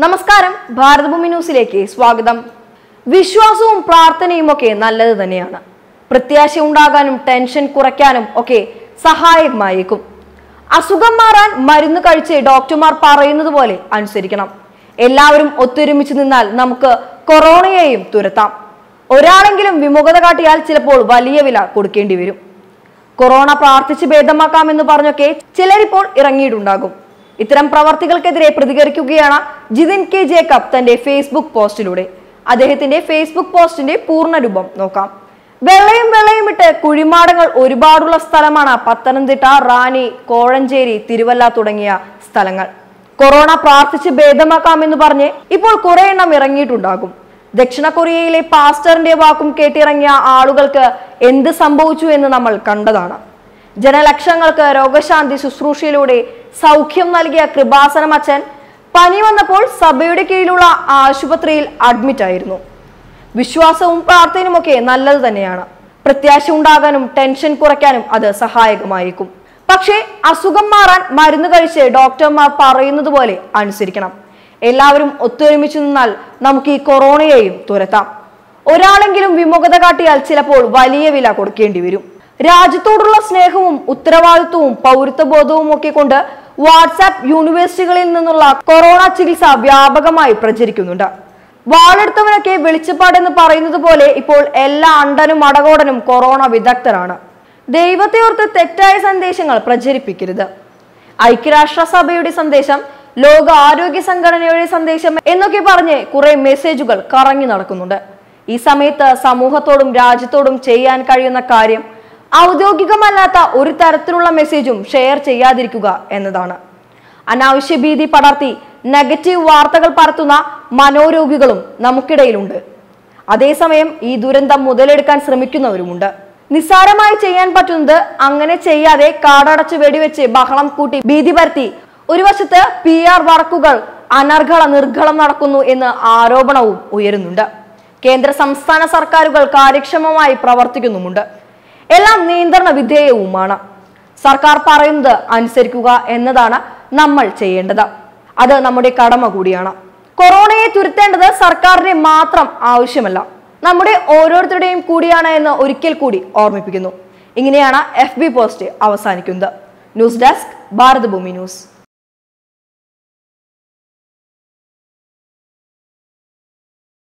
നമസ്കാരം ഭാരതഭൂമി ന്യൂസിലേക്ക് സ്വാഗതം വിശ്വാസവും പ്രാർത്ഥനയും ഒക്കെ നല്ലത് തന്നെയാണ് പ്രത്യാശ ഉണ്ടാകാനും ടെൻഷൻ കുറയ്ക്കാനും ഒക്കെ സഹായകമായേക്കും അസുഖം മാറാൻ മരുന്ന് കഴിച്ച് ഡോക്ടർമാർ പറയുന്നത് പോലെ അനുസരിക്കണം എല്ലാവരും ഒത്തൊരുമിച്ച് നിന്നാൽ നമുക്ക് കൊറോണയെയും തുരത്താം ഒരാളെങ്കിലും വിമുഖത കാട്ടിയാൽ ചിലപ്പോൾ വലിയ വില കൊടുക്കേണ്ടി വരും കൊറോണ പ്രാർത്ഥിച്ച് ഭേദമാക്കാമെന്ന് പറഞ്ഞൊക്കെ ചിലരിപ്പോൾ ഇറങ്ങിയിട്ടുണ്ടാകും ഇത്തരം പ്രവർത്തികൾക്കെതിരെ പ്രതികരിക്കുകയാണ് ജിതിൻ കെ ജേക്കബ് തന്റെ ഫേസ്ബുക്ക് പോസ്റ്റിലൂടെ അദ്ദേഹത്തിന്റെ ഫേസ്ബുക്ക് പോസ്റ്റിന്റെ പൂർണ്ണരൂപം നോക്കാം വെള്ളയും വെള്ളയും ഇട്ട് കുഴിമാടങ്ങൾ ഒരുപാടുള്ള സ്ഥലമാണ് പത്തനംതിട്ട റാന്നി കോഴഞ്ചേരി തിരുവല്ല തുടങ്ങിയ സ്ഥലങ്ങൾ കൊറോണ പ്രാർത്ഥിച്ച് ഭേദമാക്കാമെന്ന് പറഞ്ഞ് ഇപ്പോൾ കുറെ എണ്ണം ഇറങ്ങിയിട്ടുണ്ടാകും ദക്ഷിണ കൊറിയയിലെ പാസ്റ്ററിന്റെ വാക്കും കേട്ടിറങ്ങിയ ആളുകൾക്ക് എന്ത് സംഭവിച്ചു എന്ന് നമ്മൾ കണ്ടതാണ് ജനലക്ഷങ്ങൾക്ക് രോഗശാന്തി ശുശ്രൂഷയിലൂടെ സൗഖ്യം നൽകിയ കൃപാസനം അച്ഛൻ പനി വന്നപ്പോൾ സഭയുടെ കീഴിലുള്ള ആശുപത്രിയിൽ അഡ്മിറ്റ് ആയിരുന്നു വിശ്വാസവും പ്രാർത്ഥനയുമൊക്കെ നല്ലത് തന്നെയാണ് പ്രത്യാശ ഉണ്ടാകാനും ടെൻഷൻ കുറയ്ക്കാനും അത് സഹായകമായേക്കും പക്ഷേ അസുഖം മാറാൻ മരുന്ന് കഴിച്ച് ഡോക്ടർമാർ പറയുന്നത് പോലെ അനുസരിക്കണം എല്ലാവരും ഒത്തൊരുമിച്ച് നിന്നാൽ നമുക്ക് ഈ കൊറോണയെയും തുരത്താം ഒരാളെങ്കിലും വിമുഖത കാട്ടിയാൽ ചിലപ്പോൾ വലിയ വില കൊടുക്കേണ്ടി വരും രാജ്യത്തോടുള്ള സ്നേഹവും ഉത്തരവാദിത്വവും പൗരത്വബോധവും ഒക്കെ കൊണ്ട് വാട്സാപ്പ് യൂണിവേഴ്സിറ്റികളിൽ നിന്നുള്ള കൊറോണ ചികിത്സ വ്യാപകമായി പ്രചരിക്കുന്നുണ്ട് വാളെടുത്തവനൊക്കെ വെളിച്ചപ്പാടെന്ന് പറയുന്നത് പോലെ ഇപ്പോൾ എല്ലാ അണ്ടനും അടകോടനും കൊറോണ വിദഗ്ധരാണ് ദൈവത്തെ ഓർത്ത് തെറ്റായ സന്ദേശങ്ങൾ പ്രചരിപ്പിക്കരുത് ഐക്യരാഷ്ട്രസഭയുടെ സന്ദേശം ലോക ആരോഗ്യ സംഘടനയുടെ സന്ദേശം എന്നൊക്കെ പറഞ്ഞ് കുറെ മെസ്സേജുകൾ കറങ്ങി നടക്കുന്നുണ്ട് ഈ സമയത്ത് സമൂഹത്തോടും രാജ്യത്തോടും ചെയ്യാൻ കഴിയുന്ന കാര്യം ഔദ്യോഗികമല്ലാത്ത ഒരു തരത്തിലുള്ള മെസ്സേജും ഷെയർ ചെയ്യാതിരിക്കുക എന്നതാണ് അനാവശ്യ ഭീതി പടർത്തി നെഗറ്റീവ് വാർത്തകൾ പരത്തുന്ന മനോരോഗികളും നമുക്കിടയിലുണ്ട് അതേസമയം ഈ ദുരന്തം മുതലെടുക്കാൻ ശ്രമിക്കുന്നവരുമുണ്ട് നിസ്സാരമായി ചെയ്യാൻ പറ്റുന്നത് അങ്ങനെ ചെയ്യാതെ കാടടച്ച് വെടിവെച്ച് ബഹളം കൂട്ടി ഭീതി പരത്തി ഒരു വശത്ത് പി ആർ വർക്കുകൾ അനർഘള നിർഘളം നടക്കുന്നു എന്ന് ആരോപണവും ഉയരുന്നുണ്ട് കേന്ദ്ര സംസ്ഥാന സർക്കാരുകൾ കാര്യക്ഷമമായി പ്രവർത്തിക്കുന്നുമുണ്ട് എല്ലാം നിയന്ത്രണ വിധേയവുമാണ് സർക്കാർ പറയുന്നത് അനുസരിക്കുക എന്നതാണ് നമ്മൾ ചെയ്യേണ്ടത് അത് നമ്മുടെ കടമ കൂടിയാണ് കൊറോണയെ തുരുത്തേണ്ടത് സർക്കാരിന്റെ മാത്രം ആവശ്യമല്ല നമ്മുടെ ഓരോരുത്തരുടെയും കൂടിയാണ് എന്ന് ഒരിക്കൽ കൂടി ഓർമ്മിപ്പിക്കുന്നു ഇങ്ങനെയാണ് എഫ് ബി പോസ്റ്റ് അവസാനിക്കുന്നത് ന്യൂസ് ഡെസ്ക് ഭാരതഭൂമി ന്യൂസ്